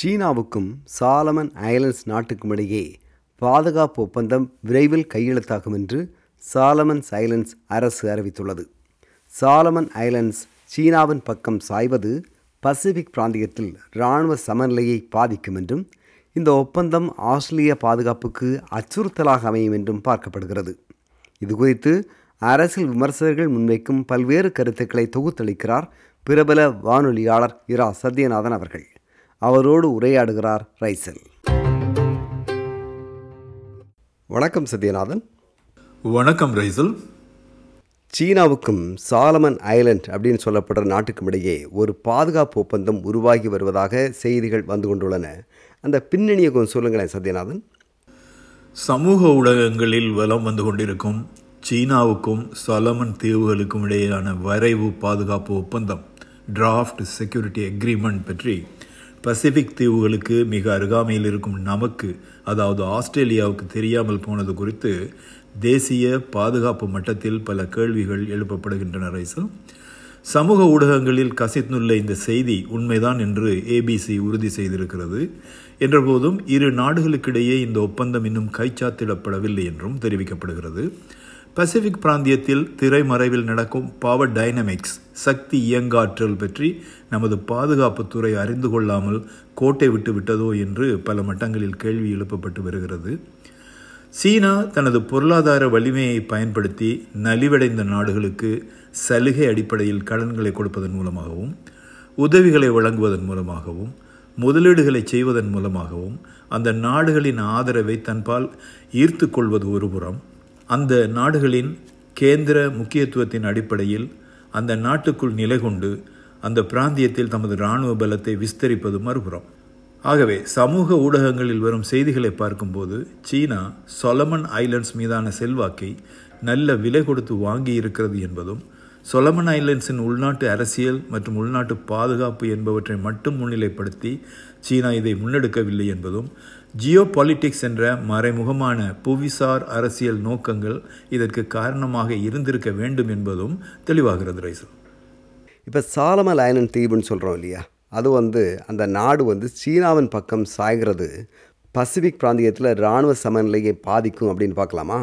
சீனாவுக்கும் சாலமன் ஐலண்ட்ஸ் நாட்டுக்கும் இடையே பாதுகாப்பு ஒப்பந்தம் விரைவில் கையெழுத்தாகும் என்று சாலமன் ஐலண்ட்ஸ் அரசு அறிவித்துள்ளது சாலமன் ஐலண்ட்ஸ் சீனாவின் பக்கம் சாய்வது பசிபிக் பிராந்தியத்தில் இராணுவ சமநிலையை பாதிக்கும் என்றும் இந்த ஒப்பந்தம் ஆஸ்திரேலிய பாதுகாப்புக்கு அச்சுறுத்தலாக அமையும் என்றும் பார்க்கப்படுகிறது இதுகுறித்து அரசியல் விமர்சகர்கள் முன்வைக்கும் பல்வேறு கருத்துக்களை தொகுத்தளிக்கிறார் பிரபல வானொலியாளர் இரா சத்யநாதன் அவர்கள் அவரோடு உரையாடுகிறார் ரைசல் வணக்கம் சத்யநாதன் வணக்கம் ரைசல் சீனாவுக்கும் சாலமன் ஐலண்ட் அப்படின்னு சொல்லப்படுற நாட்டுக்கும் இடையே ஒரு பாதுகாப்பு ஒப்பந்தம் உருவாகி வருவதாக செய்திகள் வந்து கொண்டுள்ளன அந்த பின்னணியை கொஞ்சம் சொல்லுங்களேன் சத்யநாதன் சமூக ஊடகங்களில் வலம் வந்து கொண்டிருக்கும் சீனாவுக்கும் சலமன் தீவுகளுக்கும் இடையேயான வரைவு பாதுகாப்பு ஒப்பந்தம் டிராஃப்ட் செக்யூரிட்டி அக்ரிமெண்ட் பற்றி பசிபிக் தீவுகளுக்கு மிக அருகாமையில் இருக்கும் நமக்கு அதாவது ஆஸ்திரேலியாவுக்கு தெரியாமல் போனது குறித்து தேசிய பாதுகாப்பு மட்டத்தில் பல கேள்விகள் எழுப்பப்படுகின்றன ரைசல் சமூக ஊடகங்களில் கசித்துள்ள இந்த செய்தி உண்மைதான் என்று ஏபிசி உறுதி செய்திருக்கிறது என்றபோதும் இரு நாடுகளுக்கிடையே இந்த ஒப்பந்தம் இன்னும் கைச்சாத்திடப்படவில்லை என்றும் தெரிவிக்கப்படுகிறது பசிபிக் பிராந்தியத்தில் திரைமறைவில் நடக்கும் பவர் டைனமிக்ஸ் சக்தி இயங்காற்றல் பற்றி நமது பாதுகாப்புத்துறை அறிந்து கொள்ளாமல் கோட்டை விட்டு விட்டதோ என்று பல மட்டங்களில் கேள்வி எழுப்பப்பட்டு வருகிறது சீனா தனது பொருளாதார வலிமையை பயன்படுத்தி நலிவடைந்த நாடுகளுக்கு சலுகை அடிப்படையில் கடன்களை கொடுப்பதன் மூலமாகவும் உதவிகளை வழங்குவதன் மூலமாகவும் முதலீடுகளை செய்வதன் மூலமாகவும் அந்த நாடுகளின் ஆதரவை தன்பால் ஈர்த்து கொள்வது ஒருபுறம் அந்த நாடுகளின் கேந்திர முக்கியத்துவத்தின் அடிப்படையில் அந்த நாட்டுக்குள் நிலை கொண்டு அந்த பிராந்தியத்தில் தமது இராணுவ பலத்தை விஸ்தரிப்பது மறுபுறம் ஆகவே சமூக ஊடகங்களில் வரும் செய்திகளை பார்க்கும்போது சீனா சொலமன் ஐலண்ட்ஸ் மீதான செல்வாக்கை நல்ல விலை கொடுத்து வாங்கி இருக்கிறது என்பதும் சொலமன் ஐலண்ட்ஸின் உள்நாட்டு அரசியல் மற்றும் உள்நாட்டு பாதுகாப்பு என்பவற்றை மட்டும் முன்னிலைப்படுத்தி சீனா இதை முன்னெடுக்கவில்லை என்பதும் ஜியோ பாலிட்டிக்ஸ் என்ற மறைமுகமான புவிசார் அரசியல் நோக்கங்கள் இதற்கு காரணமாக இருந்திருக்க வேண்டும் என்பதும் தெளிவாகிறது ரைசல் இப்போ சாலமன் ஐலண்ட் தீவுன்னு சொல்கிறோம் இல்லையா அது வந்து அந்த நாடு வந்து சீனாவின் பக்கம் சாய்கிறது பசிபிக் பிராந்தியத்தில் இராணுவ சமநிலையை பாதிக்கும் அப்படின்னு பார்க்கலாமா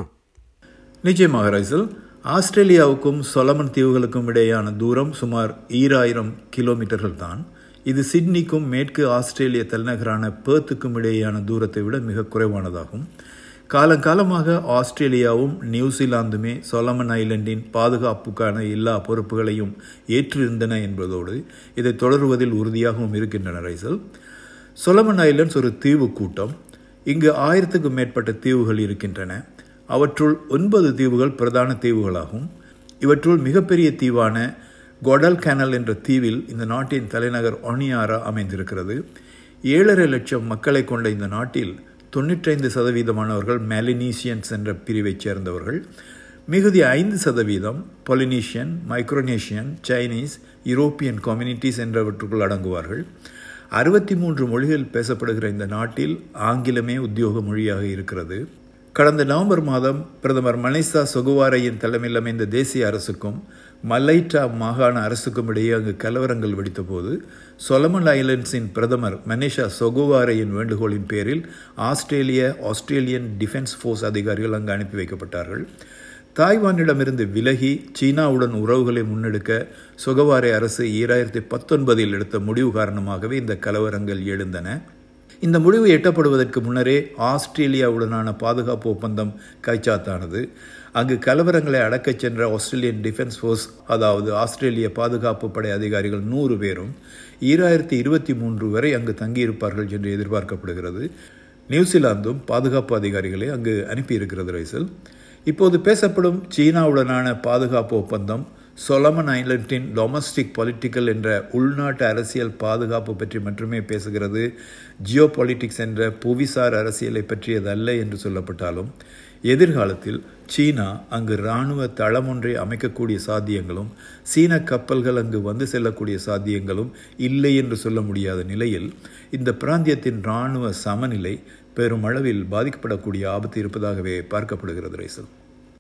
நிச்சயமாக ரைசல் ஆஸ்திரேலியாவுக்கும் சொலமன் தீவுகளுக்கும் இடையேயான தூரம் சுமார் ஈராயிரம் கிலோமீட்டர்கள் தான் இது சிட்னிக்கும் மேற்கு ஆஸ்திரேலிய தலைநகரான பேர்த்துக்கும் இடையேயான தூரத்தை விட மிக குறைவானதாகும் காலங்காலமாக ஆஸ்திரேலியாவும் நியூசிலாந்துமே சொலமன் ஐலண்டின் பாதுகாப்புக்கான எல்லா பொறுப்புகளையும் ஏற்றிருந்தன என்பதோடு இதை தொடருவதில் உறுதியாகவும் இருக்கின்றன ரைசல் சொலமன் ஐலண்ட்ஸ் ஒரு தீவு கூட்டம் இங்கு ஆயிரத்துக்கும் மேற்பட்ட தீவுகள் இருக்கின்றன அவற்றுள் ஒன்பது தீவுகள் பிரதான தீவுகளாகும் இவற்றுள் மிகப்பெரிய தீவான கொடல் கேனல் என்ற தீவில் இந்த நாட்டின் தலைநகர் ஒனியாரா அமைந்திருக்கிறது ஏழரை லட்சம் மக்களை கொண்ட இந்த நாட்டில் தொண்ணூற்றைந்து சதவீதமானவர்கள் மெலினீசியன்ஸ் என்ற பிரிவைச் சேர்ந்தவர்கள் மிகுதி ஐந்து சதவீதம் Polynesian Micronesian Chinese European communities என்றவற்றுக்குள் அடங்குவார்கள் அறுபத்தி மூன்று மொழிகள் பேசப்படுகிற இந்த நாட்டில் ஆங்கிலமே உத்தியோக மொழியாக இருக்கிறது கடந்த நவம்பர் மாதம் பிரதமர் மனிஷா சொகுவாரையின் தலைமையில் அமைந்த தேசிய அரசுக்கும் மலைட்டா மாகாண அரசுக்கும் இடையே அங்கு கலவரங்கள் வெடித்தபோது சொலமன் ஐலண்ட்ஸின் பிரதமர் மனிஷா சொகுவாரையின் வேண்டுகோளின் பேரில் ஆஸ்திரேலிய ஆஸ்திரேலியன் டிஃபென்ஸ் ஃபோர்ஸ் அதிகாரிகள் அங்கு அனுப்பி வைக்கப்பட்டார்கள் தாய்வானிடமிருந்து விலகி சீனாவுடன் உறவுகளை முன்னெடுக்க சொகவாரை அரசு ஈராயிரத்தி பத்தொன்பதில் எடுத்த முடிவு காரணமாகவே இந்த கலவரங்கள் எழுந்தன இந்த முடிவு எட்டப்படுவதற்கு முன்னரே ஆஸ்திரேலியாவுடனான பாதுகாப்பு ஒப்பந்தம் கைச்சாத்தானது அங்கு கலவரங்களை அடக்கச் சென்ற ஆஸ்திரேலியன் டிஃபென்ஸ் ஃபோர்ஸ் அதாவது ஆஸ்திரேலிய பாதுகாப்பு படை அதிகாரிகள் நூறு பேரும் ஈராயிரத்தி இருபத்தி மூன்று வரை அங்கு தங்கியிருப்பார்கள் என்று எதிர்பார்க்கப்படுகிறது நியூசிலாந்தும் பாதுகாப்பு அதிகாரிகளை அங்கு அனுப்பியிருக்கிறது ரைசல் இப்போது பேசப்படும் சீனாவுடனான பாதுகாப்பு ஒப்பந்தம் சொலமன் ஐலண்டின் டொமஸ்டிக் பொலிட்டிக்கல் என்ற உள்நாட்டு அரசியல் பாதுகாப்பு பற்றி மட்டுமே பேசுகிறது ஜியோ பாலிட்டிக்ஸ் என்ற புவிசார் அரசியலை பற்றியதல்ல என்று சொல்லப்பட்டாலும் எதிர்காலத்தில் சீனா அங்கு இராணுவ தளம் ஒன்றை அமைக்கக்கூடிய சாத்தியங்களும் சீன கப்பல்கள் அங்கு வந்து செல்லக்கூடிய சாத்தியங்களும் இல்லை என்று சொல்ல முடியாத நிலையில் இந்த பிராந்தியத்தின் இராணுவ சமநிலை பெருமளவில் பாதிக்கப்படக்கூடிய ஆபத்து இருப்பதாகவே பார்க்கப்படுகிறது ரைசல்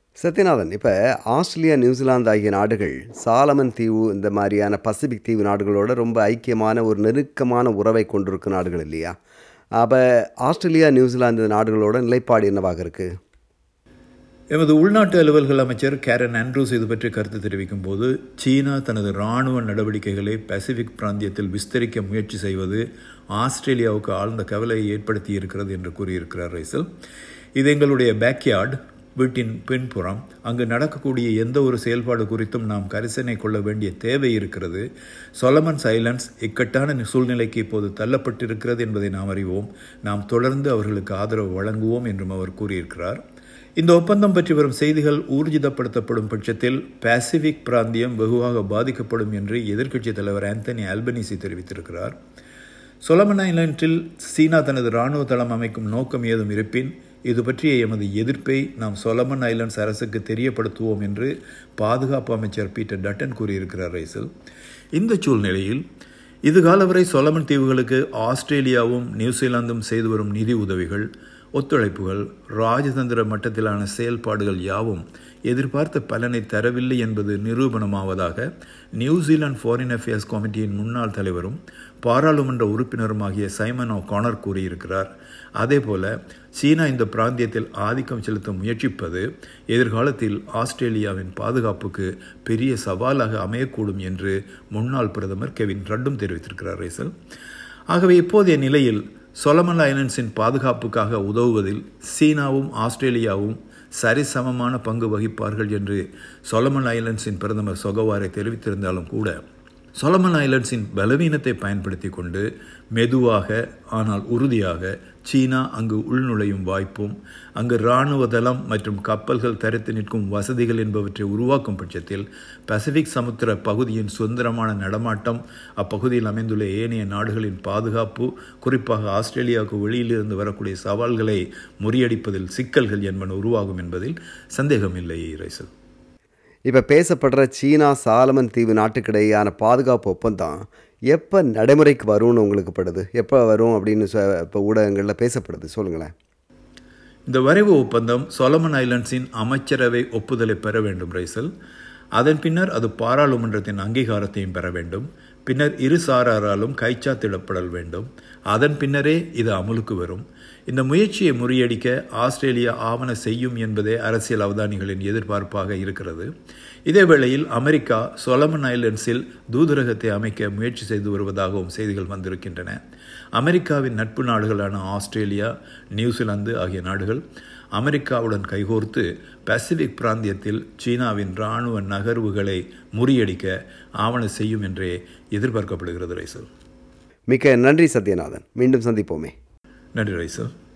சத்யநாதன் இப்போ ஆஸ்திரேலியா நியூசிலாந்து ஆகிய நாடுகள் சாலமன் தீவு இந்த மாதிரியான பசிபிக் தீவு நாடுகளோட ரொம்ப ஐக்கியமான ஒரு நெருக்கமான உறவை கொண்டிருக்கும் நாடுகள் இல்லையா அப்போ ஆஸ்திரேலியா நியூசிலாந்து இந்த நாடுகளோட நிலைப்பாடு என்னவாக இருக்குது எமது உள்நாட்டு அலுவல்கள் அமைச்சர் கேரன் ஆண்ட்ரூஸ் இது பற்றி கருத்து தெரிவிக்கும் போது சீனா தனது இராணுவ நடவடிக்கைகளை பசிபிக் பிராந்தியத்தில் விஸ்தரிக்க முயற்சி செய்வது ஆஸ்திரேலியாவுக்கு ஆழ்ந்த கவலையை ஏற்படுத்தி இருக்கிறது என்று கூறியிருக்கிறார் ரைசல் இது எங்களுடைய பேக்யார்டு வீட்டின் பின்புறம் அங்கு நடக்கக்கூடிய எந்த ஒரு செயல்பாடு குறித்தும் நாம் கரிசனை கொள்ள வேண்டிய தேவை இருக்கிறது சொலமன்ஸ் ஐலண்ட்ஸ் இக்கட்டான சூழ்நிலைக்கு இப்போது தள்ளப்பட்டிருக்கிறது என்பதை நாம் அறிவோம் நாம் தொடர்ந்து அவர்களுக்கு ஆதரவு வழங்குவோம் என்றும் அவர் கூறியிருக்கிறார் இந்த ஒப்பந்தம் பற்றி வரும் செய்திகள் ஊர்ஜிதப்படுத்தப்படும் பட்சத்தில் பசிபிக் பிராந்தியம் வெகுவாக பாதிக்கப்படும் என்று எதிர்க்கட்சித் தலைவர் ஆந்தனி ஆல்பனிசி தெரிவித்திருக்கிறார் சொலமன் ஐலண்டில் சீனா தனது இராணுவ தளம் அமைக்கும் நோக்கம் ஏதும் இருப்பின் இது பற்றிய எமது எதிர்ப்பை நாம் சொலமன் ஐலண்ட்ஸ் அரசுக்கு தெரியப்படுத்துவோம் என்று பாதுகாப்பு அமைச்சர் பீட்டர் டட்டன் கூறியிருக்கிறார் ரைசல் இந்த சூழ்நிலையில் இதுகால வரை சொலமன் தீவுகளுக்கு ஆஸ்திரேலியாவும் நியூசிலாந்தும் செய்து வரும் நிதி உதவிகள் ஒத்துழைப்புகள் ராஜதந்திர மட்டத்திலான செயல்பாடுகள் யாவும் எதிர்பார்த்த பலனை தரவில்லை என்பது நிரூபணமாவதாக நியூசிலாந்து ஃபாரின் அஃபேர்ஸ் கமிட்டியின் முன்னாள் தலைவரும் பாராளுமன்ற உறுப்பினருமாகிய சைமன் ஓ கானர் கூறியிருக்கிறார் அதேபோல சீனா இந்த பிராந்தியத்தில் ஆதிக்கம் செலுத்த முயற்சிப்பது எதிர்காலத்தில் ஆஸ்திரேலியாவின் பாதுகாப்புக்கு பெரிய சவாலாக அமையக்கூடும் என்று முன்னாள் பிரதமர் கெவின் ரட்டும் தெரிவித்திருக்கிறார் ரேசல் ஆகவே இப்போதைய நிலையில் சொலமன் ஐலண்ட்ஸின் பாதுகாப்புக்காக உதவுவதில் சீனாவும் ஆஸ்திரேலியாவும் சரிசமமான பங்கு வகிப்பார்கள் என்று சொலமன் ஐலண்ட்ஸின் பிரதமர் சொகவாரை தெரிவித்திருந்தாலும் கூட சொலமன் ஐலண்ட்ஸின் பலவீனத்தை பயன்படுத்தி கொண்டு மெதுவாக ஆனால் உறுதியாக சீனா அங்கு உள்நுழையும் வாய்ப்பும் அங்கு இராணுவ தளம் மற்றும் கப்பல்கள் தரித்து நிற்கும் வசதிகள் என்பவற்றை உருவாக்கும் பட்சத்தில் பசிபிக் சமுத்திர பகுதியின் சுதந்திரமான நடமாட்டம் அப்பகுதியில் அமைந்துள்ள ஏனைய நாடுகளின் பாதுகாப்பு குறிப்பாக ஆஸ்திரேலியாவுக்கு வெளியிலிருந்து வரக்கூடிய சவால்களை முறியடிப்பதில் சிக்கல்கள் என்பன உருவாகும் என்பதில் சந்தேகமில்லை ரைசல் இப்போ பேசப்படுற சீனா சாலமன் தீவு நாட்டுக்கிடையான பாதுகாப்பு ஒப்பந்தம் எப்போ நடைமுறைக்கு வரும்னு உங்களுக்கு படுது எப்போ வரும் அப்படின்னு இப்போ ஊடகங்களில் பேசப்படுது சொல்லுங்களேன் இந்த வரைவு ஒப்பந்தம் சொலமன் ஐலண்ட்ஸின் அமைச்சரவை ஒப்புதலை பெற வேண்டும் ரைசல் அதன் பின்னர் அது பாராளுமன்றத்தின் அங்கீகாரத்தையும் பெற வேண்டும் பின்னர் இரு சாராராலும் கைச்சாத்திடப்படல் வேண்டும் அதன் பின்னரே இது அமலுக்கு வரும் இந்த முயற்சியை முறியடிக்க ஆஸ்திரேலியா ஆவண செய்யும் என்பதே அரசியல் அவதானிகளின் எதிர்பார்ப்பாக இருக்கிறது இதேவேளையில் அமெரிக்கா சொலமன் ஐலண்ட்ஸில் தூதரகத்தை அமைக்க முயற்சி செய்து வருவதாகவும் செய்திகள் வந்திருக்கின்றன அமெரிக்காவின் நட்பு நாடுகளான ஆஸ்திரேலியா நியூசிலாந்து ஆகிய நாடுகள் அமெரிக்காவுடன் கைகோர்த்து பசிபிக் பிராந்தியத்தில் சீனாவின் இராணுவ நகர்வுகளை முறியடிக்க ஆவண செய்யும் என்றே எதிர்பார்க்கப்படுகிறது ரைசல் மிக்க நன்றி சத்யநாதன் மீண்டும் சந்திப்போமே நன்றி ரைசல்